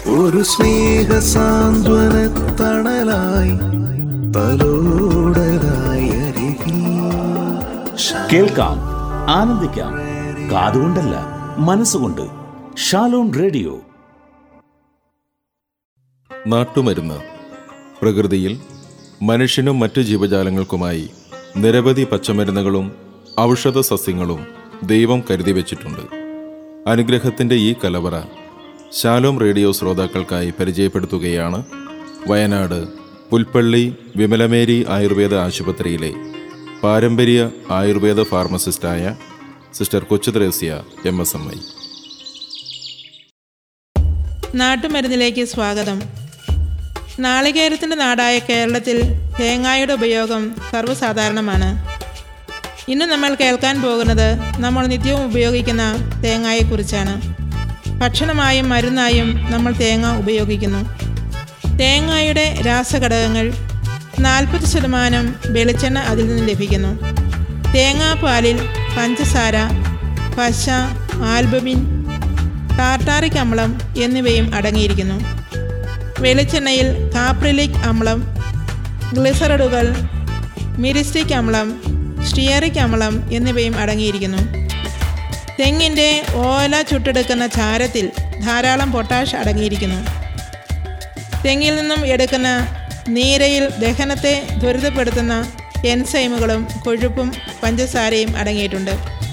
ഒരു സ്നേഹ സാന്ത്വന തണലായി തലോടലായി അരികിൽ കേൾക്കാം ആനന്ദിക്കാം കാതുകൊണ്ടല്ല മനസ്സുകൊണ്ട് ഷാലോൺ റേഡിയോ നാട്ടുമരുന്ന് പ്രകൃതിയിൽ മനുഷ്യനും മറ്റു ജീവജാലങ്ങൾക്കുമായി നിരവധി പച്ചമരുന്നുകളും ഔഷധ സസ്യങ്ങളും ദൈവം കരുതി വച്ചിട്ടുണ്ട് അനുഗ്രഹത്തിൻ്റെ ഈ കലവറ ശാലോം റേഡിയോ ശ്രോതാക്കൾക്കായി പരിചയപ്പെടുത്തുകയാണ് വയനാട് പുൽപ്പള്ളി വിമലമേരി ആയുർവേദ ആശുപത്രിയിലെ പാരമ്പര്യ ആയുർവേദ ഫാർമസിസ്റ്റായ sister Kochuthresia M S M I നാട്ടുമരുന്നിലേക്ക് സ്വാഗതം നാളികേരത്തിൻ്റെ നാടായ കേരളത്തിൽ തേങ്ങായുടെ ഉപയോഗം സർവ്വസാധാരണമാണ് ഇന്ന് നമ്മൾ കേൾക്കാൻ പോകുന്നത് നമ്മൾ നിത്യവും ഉപയോഗിക്കുന്ന തേങ്ങയെക്കുറിച്ചാണ് ഭക്ഷണമായും മരുന്നായും നമ്മൾ തേങ്ങ ഉപയോഗിക്കുന്നു തേങ്ങയുടെ രാസഘടകങ്ങൾ നാൽപ്പത് ശതമാനം വെളിച്ചെണ്ണ അതിൽ നിന്ന് ലഭിക്കുന്നു തേങ്ങാപ്പാലിൽ പഞ്ചസാര പശ ആൽബമിൻ ടാർട്ടാറിക് അമ്ലം എന്നിവയും അടങ്ങിയിരിക്കുന്നു വെളിച്ചെണ്ണയിൽ കാപ്രിലിക് അമ്ലം ഗ്ലിസറഡുകൾ മിരിസ്റ്റിക് അമ്ലം സ്റ്റിയറിക് അമ്ലം എന്നിവയും അടങ്ങിയിരിക്കുന്നു തെങ്ങിൻ്റെ ഓല ചുട്ടെടുക്കുന്ന ചാരത്തിൽ ധാരാളം പൊട്ടാഷ് അടങ്ങിയിരിക്കുന്നു തെങ്ങിൽ നിന്നും എടുക്കുന്ന നീരയിൽ ദഹനത്തെ ത്വരിതപ്പെടുത്തുന്ന എൻസൈമുകളും കൊഴുപ്പും പഞ്ചസാരയും അടങ്ങിയിട്ടുണ്ട്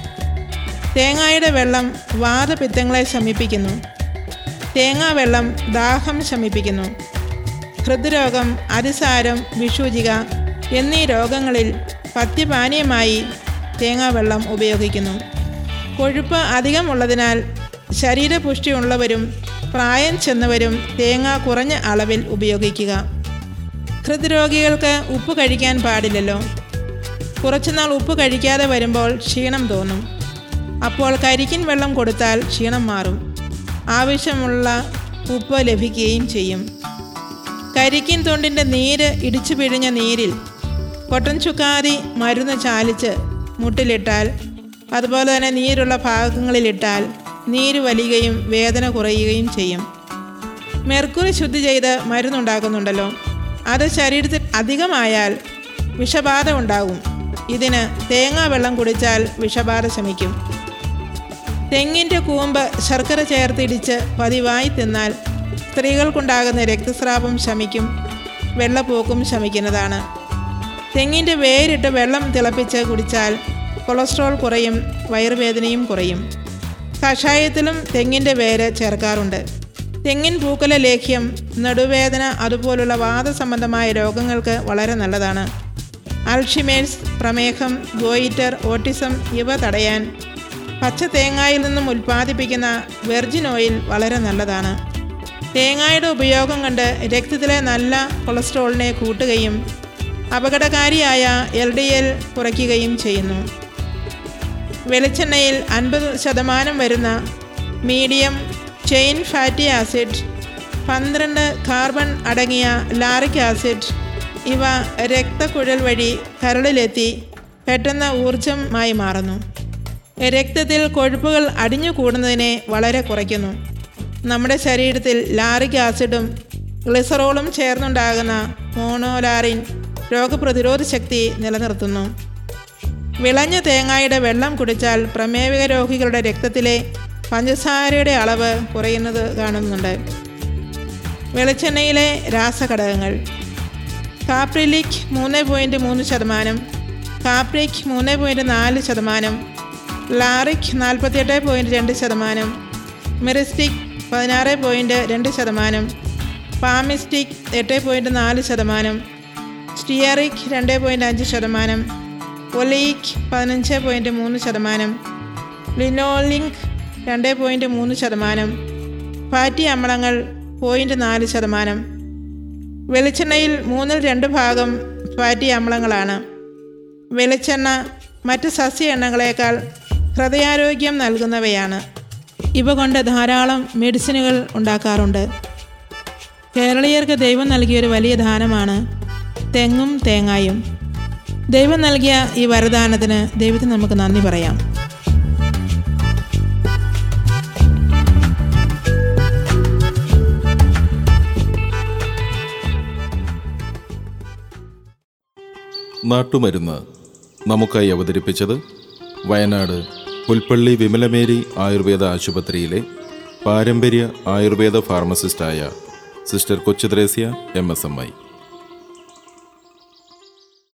തേങ്ങായുടെ വെള്ളം വാദപിത്തങ്ങളെ ശമിപ്പിക്കുന്നു തേങ്ങാ വെള്ളം ദാഹം ശമിപ്പിക്കുന്നു ഹൃദ്രോഗം അതിസാരം വിഷൂചിക എന്നീ രോഗങ്ങളിൽ പഥ്യപാനീയമായി തേങ്ങാവെള്ളം ഉപയോഗിക്കുന്നു കൊഴുപ്പ് അധികമുള്ളതിനാൽ ശരീരപുഷ്ടിയുള്ളവരും പ്രായം ചെന്നവരും തേങ്ങ കുറഞ്ഞ അളവിൽ ഉപയോഗിക്കുക ഹൃദ്രോഗികൾക്ക് ഉപ്പ് കഴിക്കാൻ പാടില്ലല്ലോ കുറച്ചുനാൾ ഉപ്പ് കഴിക്കാതെ വരുമ്പോൾ ക്ഷീണം തോന്നും അപ്പോൾ കരിക്കിൻ വെള്ളം കൊടുത്താൽ ക്ഷീണം മാറും ആവശ്യമുള്ള ഉപ്പ് ലഭിക്കുകയും ചെയ്യും കരിക്കിൻ തൊണ്ടിൻ്റെ നീര് ഇടിച്ചു പിഴിഞ്ഞ നീരിൽ കൊട്ടൻ ചുക്കാതി മരുന്ന് ചാലിച്ച് മുട്ടിലിട്ടാൽ അതുപോലെ തന്നെ നീരുള്ള ഭാഗങ്ങളിലിട്ടാൽ നീര് വലിയുകയും വേദന കുറയുകയും ചെയ്യും മെർക്കുറി ശുദ്ധി ചെയ്ത് മരുന്നുണ്ടാക്കുന്നുണ്ടല്ലോ അത് ശരീരത്തിൽ അധികമായാൽ വിഷബാധ ഉണ്ടാകും ഇതിന് തേങ്ങാ വെള്ളം കുടിച്ചാൽ വിഷബാധ ശമിക്കും തെങ്ങിൻ്റെ കൂമ്പ് ശർക്കര ചേർത്തിടിച്ച് പതിവായി തിന്നാൽ സ്ത്രീകൾക്കുണ്ടാകുന്ന രക്തസ്രാവം ശമിക്കും വെള്ളപ്പോക്കും ശമിക്കുന്നതാണ് തെങ്ങിൻ്റെ വേരിട്ട് വെള്ളം തിളപ്പിച്ച് കുടിച്ചാൽ കൊളസ്ട്രോൾ കുറയും വയറുവേദനയും കുറയും കഷായത്തിലും തെങ്ങിൻ്റെ വേര് ചേർക്കാറുണ്ട് തെങ്ങിൻ പൂക്കല ലേഖ്യം നടുവേദന അതുപോലുള്ള വാദസംബന്ധമായ രോഗങ്ങൾക്ക് വളരെ നല്ലതാണ് അൾഷിമേഴ്സ് പ്രമേഹം ഗോയിറ്റർ ഓട്ടിസം ഇവ തടയാൻ പച്ച തേങ്ങായിൽ നിന്നും ഉൽപ്പാദിപ്പിക്കുന്ന വെർജിൻ ഓയിൽ വളരെ നല്ലതാണ് തേങ്ങായുടെ ഉപയോഗം കൊണ്ട് രക്തത്തിലെ നല്ല കൊളസ്ട്രോളിനെ കൂട്ടുകയും അപകടകാരിയായ എൽ ഡി എൽ കുറയ്ക്കുകയും ചെയ്യുന്നു വെളിച്ചെണ്ണയിൽ അൻപത് ശതമാനം വരുന്ന മീഡിയം ചെയിൻ ഫാറ്റി ആസിഡ് പന്ത്രണ്ട് കാർബൺ അടങ്ങിയ ലാറിക് ആസിഡ് ഇവ രക്തക്കുഴൽ വഴി കരളിലെത്തി പെട്ടെന്ന് ഊർജമായി മാറുന്നു രക്തത്തിൽ കൊഴുപ്പുകൾ അടിഞ്ഞു കൂടുന്നതിനെ വളരെ കുറയ്ക്കുന്നു നമ്മുടെ ശരീരത്തിൽ ലാറിക് ആസിഡും ഗ്ലിസറോളും ചേർന്നുണ്ടാകുന്ന മോണോലാറിൻ രോഗപ്രതിരോധ ശക്തി നിലനിർത്തുന്നു വിളഞ്ഞ തേങ്ങായുടെ വെള്ളം കുടിച്ചാൽ പ്രമേഹ രോഗികളുടെ രക്തത്തിലെ പഞ്ചസാരയുടെ അളവ് കുറയുന്നത് കാണുന്നുണ്ട് വെളിച്ചെണ്ണയിലെ രാസഘടകങ്ങൾ കാപ്രിലിക് മൂന്ന് പോയിൻറ്റ് മൂന്ന് ശതമാനം കാപ്രിക് മൂന്ന് പോയിൻറ്റ് നാല് ശതമാനം ലാറിക് നാൽപ്പത്തിയെട്ട് പോയിൻറ്റ് രണ്ട് ശതമാനം മിറിസ്റ്റിക് പതിനാറ് പോയിൻറ്റ് രണ്ട് ശതമാനം പാമിസ്റ്റിക് എട്ട് പോയിൻറ്റ് നാല് ശതമാനം സ്റ്റിയറിക് രണ്ട് പോയിൻറ്റ് അഞ്ച് ശതമാനം ഒലീക് പതിനഞ്ച് പോയിൻറ്റ് മൂന്ന് ശതമാനം ലിനോലിങ്ക് രണ്ട് പോയിൻറ്റ് മൂന്ന് ശതമാനം ഫാറ്റി അമ്ലങ്ങൾ പോയിൻറ്റ് നാല് ശതമാനം വെളിച്ചെണ്ണയിൽ മൂന്നിൽ രണ്ട് ഭാഗം ഫാറ്റി അമ്ലങ്ങളാണ് വെളിച്ചെണ്ണ മറ്റ് സസ്യ എണ്ണകളേക്കാൾ ഹൃദയാരോഗ്യം നൽകുന്നവയാണ് ഇവ കൊണ്ട് ധാരാളം മെഡിസിനുകൾ ഉണ്ടാക്കാറുണ്ട് കേരളീയർക്ക് ദൈവം നൽകിയൊരു വലിയ ദാനമാണ് തെങ്ങും തേങ്ങായും ദൈവം നൽകിയ ഈ വരദാനത്തിന് ദൈവത്തിന് നമുക്ക് നന്ദി പറയാം നാട്ടുമരുന്ന് നമുക്കായി അവതരിപ്പിച്ചത് വയനാട് പുൽപ്പള്ളി വിമലമേരി ആയുർവേദ ആശുപത്രിയിലെ പാരമ്പര്യ ആയുർവേദ ഫാർമസിസ്റ്റായ sister Kochuthresia M S M I